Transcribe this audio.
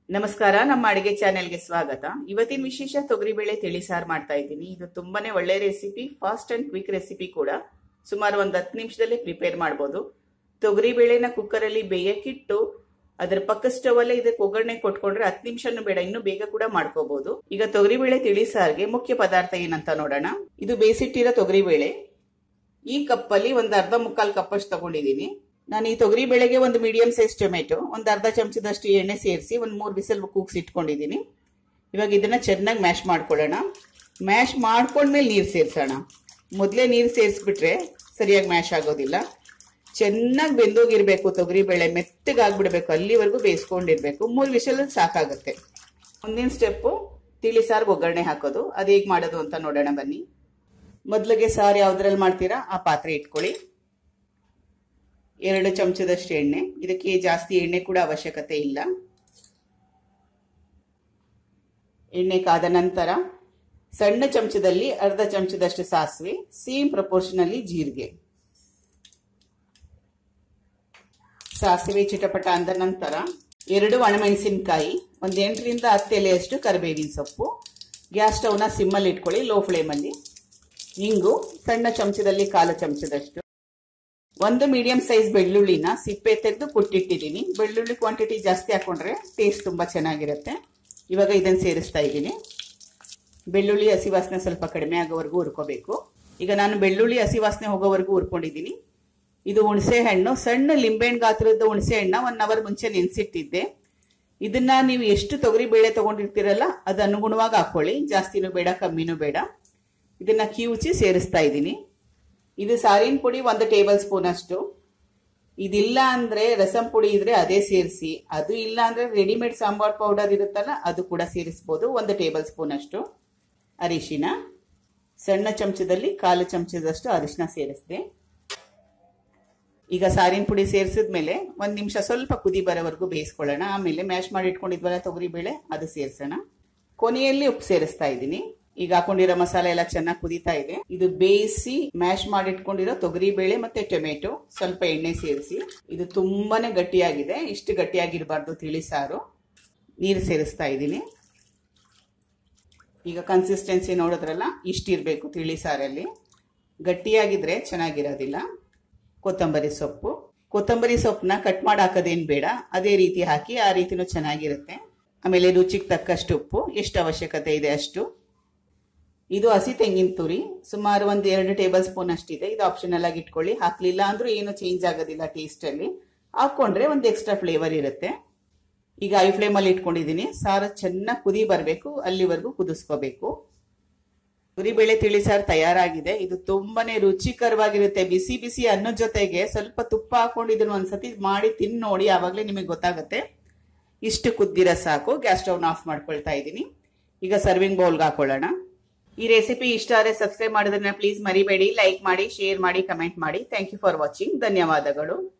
ನಮಸ್ಕಾರ ನಮ್ಮ ಅಡಿಗೆ ಚಾನೆಲ್ಗೆ ಸ್ವಾಗತ ಇವತ್ತಿನ ವಿಶೇಷ ತೊಗರಿಬೇಳೆ ತಿಳಿಸಾರು ಮಾಡ್ತಾ ಇದ್ದೀನಿ ಇದು ತುಂಬಾನೇ ಒಳ್ಳೆ recipe fast and quick recipe ಕೂಡ ಸುಮಾರು ಒಂದು ಹತ್ತು ನಿಮಿಷದಲ್ಲಿ ಪ್ರಿಪೇರ್ ಮಾಡ್ಬೋದು ತೊಗರಿಬೇಳೆನ ಕುಕ್ಕರಲ್ಲಿ ಬೇಯಕ್ಕಿಟ್ಟು ಅದರ ಪಕ್ಕ ಸ್ಟವ್ ಅಲ್ಲೇ ಇದಕ್ಕೆ ಒಗ್ಗರಣೆ ಕೊಟ್ಕೊಂಡ್ರೆ ಹತ್ತು ನಿಮಿಷನೂ ಬೇಡ ಇನ್ನು ಬೇಗ ಕೂಡ ಮಾಡ್ಕೋಬಹುದು ಈಗ ತೊಗರಿಬೇಳೆ ತಿಳಿಸಾರಿಗೆ ಮುಖ್ಯ ಪದಾರ್ಥ ಏನಂತ ನೋಡೋಣ ಇದು ಬೇಯಿಸಿಟ್ಟಿರೋ ತೊಗರಿಬೇಳೆ ಈ ಕಪ್ಪಲ್ಲಿ ಒಂದು ಅರ್ಧ ಮುಕ್ಕಾಲು ಕಪ್ಪಷ್ಟು ತಗೊಂಡಿದ್ದೀನಿ ನಾನು ಈ ತೊಗರಿ ಬೇಳೆಗೆ ಒಂದು ಮೀಡಿಯಂ ಸೈಜ್ ಟೊಮೆಟೊ ಒಂದು ಅರ್ಧ ಚಮಚದಷ್ಟು ಎಣ್ಣೆ ಸೇರಿಸಿ ಒಂದು ಮೂರು ಬಿಸಲ್ ಕೂಗ್ಸಿ ಇಟ್ಕೊಂಡಿದ್ದೀನಿ ಇವಾಗ ಇದನ್ನ ಚೆನ್ನಾಗಿ ಮ್ಯಾಶ್ ಮಾಡ್ಕೊಳ್ಳೋಣ ಮ್ಯಾಶ್ ಮಾಡ್ಕೊಂಡ್ಮೇಲೆ ನೀರು ಸೇರಿಸೋಣ ಮೊದಲೇ ನೀರು ಸೇರಿಸ್ಬಿಟ್ರೆ ಸರಿಯಾಗಿ ಮ್ಯಾಶ್ ಆಗೋದಿಲ್ಲ ಚೆನ್ನಾಗಿ ಬೆಂದೋಗಿರ್ಬೇಕು ತೊಗರಿ ಬೇಳೆ ಮೆತ್ತಗಾಗ್ಬಿಡ್ಬೇಕು ಅಲ್ಲಿವರೆಗೂ ಬೇಯಿಸ್ಕೊಂಡಿರ್ಬೇಕು ಮೂರು ವಿಷಲ್ ಸಾಕಾಗುತ್ತೆ ಮುಂದಿನ ಸ್ಟೆಪ್ಪು ತಿಳಿ ಸಾರ್ಗೆ ಒಗ್ಗರಣೆ ಹಾಕೋದು ಅದು ಹೇಗೆ ಮಾಡೋದು ಅಂತ ನೋಡೋಣ ಬನ್ನಿ ಮೊದಲಿಗೆ ಸಾರು ಯಾವ್ದ್ರಲ್ಲಿ ಮಾಡ್ತೀರಾ ಆ ಪಾತ್ರೆ ಇಟ್ಕೊಳ್ಳಿ ಎರಡು ಚಮಚದಷ್ಟು ಎಣ್ಣೆ ಇದಕ್ಕೆ ಜಾಸ್ತಿ ಎಣ್ಣೆ ಕೂಡ ಅವಶ್ಯಕತೆ ಇಲ್ಲ ಎಣ್ಣೆ ಕಾದ ನಂತರ ಸಣ್ಣ ಚಮಚದಲ್ಲಿ ಅರ್ಧ ಚಮಚದಷ್ಟು ಸಾಸಿವೆ ಸೇಮ್ ಪ್ರಪೋರ್ಷನಲ್ಲಿ ಜೀರಿಗೆ ಸಾಸಿವೆ ಚಿಟಪಟ ಅಂದ ನಂತರ ಎರಡು ಒಣಮೆಣಸಿನಕಾಯಿ ಒಂದು ಎಂಟರಿಂದ ಹತ್ತು ಎಲೆಯಷ್ಟು ಕರಿಬೇವಿನ ಸೊಪ್ಪು ಗ್ಯಾಸ್ ಸ್ಟವ್ನ ಸಿಮ್ಮಲ್ಲಿ ಇಟ್ಕೊಳ್ಳಿ ಲೋ ಫ್ಲೇಮಲ್ಲಿ ಹಿಂಗು ಸಣ್ಣ ಚಮಚದಲ್ಲಿ ಕಾಲು ಚಮಚದಷ್ಟು ಒಂದು ಮೀಡಿಯಂ ಸೈಜ್ ಬೆಳ್ಳುಳ್ಳಿನ ಸಿಪ್ಪೆ ತೆಗೆದು ಕುಟ್ಟಿಟ್ಟಿದ್ದೀನಿ ಬೆಳ್ಳುಳ್ಳಿ ಕ್ವಾಂಟಿಟಿ ಜಾಸ್ತಿ ಹಾಕೊಂಡ್ರೆ ಟೇಸ್ಟ್ ತುಂಬ ಚೆನ್ನಾಗಿರುತ್ತೆ ಇವಾಗ ಇದನ್ನು ಸೇರಿಸ್ತಾ ಇದ್ದೀನಿ ಬೆಳ್ಳುಳ್ಳಿ ಹಸಿ ವಾಸನೆ ಸ್ವಲ್ಪ ಕಡಿಮೆ ಆಗೋವರೆಗೂ ಹುರ್ಕೋಬೇಕು ಈಗ ನಾನು ಬೆಳ್ಳುಳ್ಳಿ ಹಸಿ ವಾಸನೆ ಹೋಗೋವರೆಗೂ ಹುರ್ಕೊಂಡಿದ್ದೀನಿ ಇದು ಹುಣಸೆ ಹಣ್ಣು ಸಣ್ಣ ಲಿಂಬೆಹಣ್ಣು ಗಾತ್ರದ ಹುಣಸೆ ಹಣ್ಣ ಒನ್ ಅವರ್ ಮುಂಚೆ ನೆನೆಸಿಟ್ಟಿದ್ದೆ ಇದನ್ನ ನೀವು ಎಷ್ಟು ತೊಗರಿ ಬೇಳೆ ತಗೊಂಡಿರ್ತೀರಲ್ಲ ಅದು ಅನುಗುಣವಾಗಿ ಹಾಕೊಳ್ಳಿ ಜಾಸ್ತಿನೂ ಬೇಡ ಕಮ್ಮಿನೂ ಬೇಡ ಇದನ್ನ ಕಿವುಚಿ ಸೇರಿಸ್ತಾ ಇದ್ದೀನಿ ಇದು ಸಾರಿನ ಪುಡಿ ಒಂದು ಟೇಬಲ್ ಸ್ಪೂನ್ ಅಷ್ಟು ಇದಿಲ್ಲ ಅಂದ್ರೆ ರಸಂ ಪುಡಿ ಇದ್ರೆ ಅದೇ ಸೇರಿಸಿ ಅದು ಇಲ್ಲ ಅಂದ್ರೆ ರೆಡಿಮೇಡ್ ಸಾಂಬಾರ್ ಪೌಡರ್ ಇರುತ್ತಲ್ಲ ಅದು ಕೂಡ ಸೇರಿಸ್ಬೋದು ಒಂದು ಟೇಬಲ್ ಸ್ಪೂನ್ ಅಷ್ಟು ಅರಿಶಿನ ಸಣ್ಣ ಚಮಚದಲ್ಲಿ ಕಾಲು ಚಮಚದಷ್ಟು ಅರಿಶಿನ ಸೇರಿಸಿದೆ ಈಗ ಸಾರಿನ ಪುಡಿ ಸೇರಿಸಿದ್ಮೇಲೆ ಒಂದ್ ನಿಮಿಷ ಸ್ವಲ್ಪ ಕುದಿ ಬರೋವರೆಗೂ ಬೇಯಿಸ್ಕೊಳ್ಳೋಣ ಆಮೇಲೆ ಮ್ಯಾಶ್ ಮಾಡಿ ಇಟ್ಕೊಂಡಿದ್ವಲ್ಲ ತೊಗರಿ ಬೇಳೆ ಅದು ಸೇರಿಸೋಣ ಕೊನೆಯಲ್ಲಿ ಉಪ್ಪು ಸೇರಿಸ್ತಾ ಇದ್ದೀನಿ ಈಗ ಹಾಕೊಂಡಿರೋ ಮಸಾಲೆ ಎಲ್ಲ ಚೆನ್ನಾಗಿ ಕುದೀತಾ ಇದೆ ಇದು ಬೇಯಿಸಿ ಮ್ಯಾಶ್ ಮಾಡಿ ಇಟ್ಕೊಂಡಿರೋ ತೊಗರಿ ಬೇಳೆ ಮತ್ತೆ ಟೊಮೆಟೊ ಸ್ವಲ್ಪ ಎಣ್ಣೆ ಸೇರಿಸಿ ಇದು ತುಂಬಾನೇ ಗಟ್ಟಿಯಾಗಿದೆ ಇಷ್ಟು ಗಟ್ಟಿಯಾಗಿರಬಾರ್ದು ತಿಳಿ ಸಾರು ನೀರು ಸೇರಿಸ್ತಾ ಇದ್ದೀನಿ ಈಗ ಕನ್ಸಿಸ್ಟೆನ್ಸಿ ನೋಡಿದ್ರಲ್ಲ ಇಷ್ಟಿರಬೇಕು ತಿಳಿ ಸಾರಲ್ಲಿ ಗಟ್ಟಿಯಾಗಿದ್ರೆ ಚೆನ್ನಾಗಿರೋದಿಲ್ಲ ಕೊತ್ತಂಬರಿ ಸೊಪ್ಪು ಕೊತ್ತಂಬರಿ ಸೊಪ್ಪನ್ನ ಕಟ್ ಮಾಡಿ ಹಾಕೋದೇನು ಬೇಡ ಅದೇ ರೀತಿ ಹಾಕಿ ಆ ರೀತಿನೂ ಚೆನ್ನಾಗಿರುತ್ತೆ ಆಮೇಲೆ ರುಚಿಗೆ ತಕ್ಕಷ್ಟು ಉಪ್ಪು ಎಷ್ಟು ಅವಶ್ಯಕತೆ ಇದೆ ಅಷ್ಟು ಇದು ಹಸಿ ತೆಂಗಿನ ತುರಿ ಸುಮಾರು ಒಂದು ಎರಡು ಟೇಬಲ್ ಸ್ಪೂನ್ ಅಷ್ಟಿದೆ ಇದು ಆಪ್ಷನಲ್ ಆಗಿ ಇಟ್ಕೊಳ್ಳಿ ಹಾಕ್ಲಿಲ್ಲ ಅಂದ್ರೂ ಏನು ಚೇಂಜ್ ಆಗೋದಿಲ್ಲ ಟೇಸ್ಟ್ ಅಲ್ಲಿ ಹಾಕೊಂಡ್ರೆ ಒಂದು ಎಕ್ಸ್ಟ್ರಾ ಫ್ಲೇವರ್ ಇರುತ್ತೆ ಈಗ ಐ ಫ್ಲೇಮ್ ಅಲ್ಲಿ ಇಟ್ಕೊಂಡಿದ್ದೀನಿ ಸಾರು ಚೆನ್ನಾಗಿ ಕುದಿ ಬರಬೇಕು ಅಲ್ಲಿವರೆಗೂ ಕುದಿಸ್ಕೋಬೇಕು ಬೇಳೆ ತಿಳಿ ಸಾರು ತಯಾರಾಗಿದೆ ಇದು ತುಂಬಾನೇ ರುಚಿಕರವಾಗಿರುತ್ತೆ ಬಿಸಿ ಬಿಸಿ ಅನ್ನದ ಜೊತೆಗೆ ಸ್ವಲ್ಪ ತುಪ್ಪ ಹಾಕೊಂಡು ಇದನ್ನ ಒಂದ್ಸತಿ ಮಾಡಿ ತಿನ್ ನೋಡಿ ಆವಾಗಲೇ ನಿಮಗೆ ಗೊತ್ತಾಗುತ್ತೆ ಇಷ್ಟು ಕುದ್ದಿರ ಸಾಕು ಗ್ಯಾಸ್ ಸ್ಟವ್ನ ಆಫ್ ಮಾಡ್ಕೊಳ್ತಾ ಇದ್ದೀನಿ ಈಗ ಸರ್ವಿಂಗ್ ಬೌಲ್ಗೆ ಹಾಕೊಳ್ಳೋಣ ಈ ರೆಸಿಪಿ ಇಷ್ಟ ಆದರೆ ಸಬ್ಸ್ಕ್ರೈಬ್ ಮಾಡೋದನ್ನ ಪ್ಲೀಸ್ ಮರಿಬೇಡಿ ಲೈಕ್ ಮಾಡಿ ಶೇರ್ ಮಾಡಿ ಕಮೆಂಟ್ ಮಾಡಿ ಥ್ಯಾಂಕ್ ಯು ಫಾರ್ ವಾಚಿಂಗ್ ಧನ್ಯವಾದಗಳು